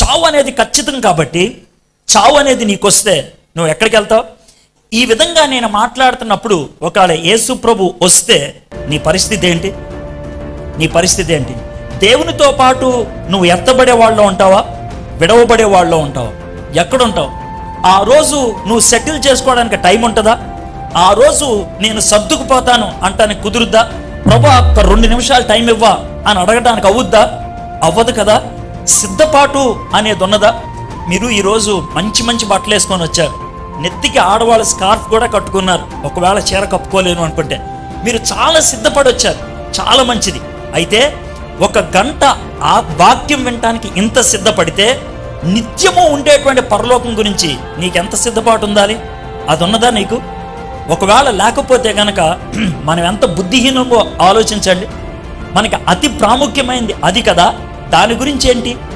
చావు అనేది ఖచ్చితం కాబట్టి చావు అనేది నీకు వస్తే నువ్వు ఎక్కడికి వెళ్తావు ఈ విధంగా నేను మాట్లాడుతున్నప్పుడు ఒకవేళ యేసు ప్రభు వస్తే నీ పరిస్థితి ఏంటి నీ పరిస్థితి ఏంటి దేవునితో పాటు నువ్వు ఎత్తబడే వాళ్ళలో ఉంటావా విడవబడే వాళ్ళలో ఉంటావా ఎక్కడ ఉంటావు ఆ రోజు నువ్వు సెటిల్ చేసుకోవడానికి టైం ఉంటుందా ఆ రోజు నేను సర్దుకుపోతాను అంటానికి కుదురుద్దా ప్రభు ఒక్క రెండు నిమిషాలు టైం ఇవ్వా అని అడగడానికి అవుద్దా అవ్వదు కదా సిద్ధపాటు అనేది ఉన్నదా మీరు ఈరోజు మంచి మంచి బట్టలు వేసుకొని వచ్చారు నెత్తికి ఆడవాళ్ళ స్కార్ఫ్ కూడా కట్టుకున్నారు ఒకవేళ చీర కప్పుకోలేను అనుకుంటే మీరు చాలా సిద్ధపడి వచ్చారు చాలా మంచిది అయితే ఒక గంట ఆ వాక్యం వినటానికి ఇంత సిద్ధపడితే నిత్యము ఉండేటువంటి పరలోకం గురించి నీకెంత సిద్ధపాటు ఉండాలి అది ఉన్నదా నీకు ఒకవేళ లేకపోతే గనక మనం ఎంత బుద్ధిహీనమో ఆలోచించండి మనకి అతి ప్రాముఖ్యమైనది అది కదా దాని గురించి ఏంటి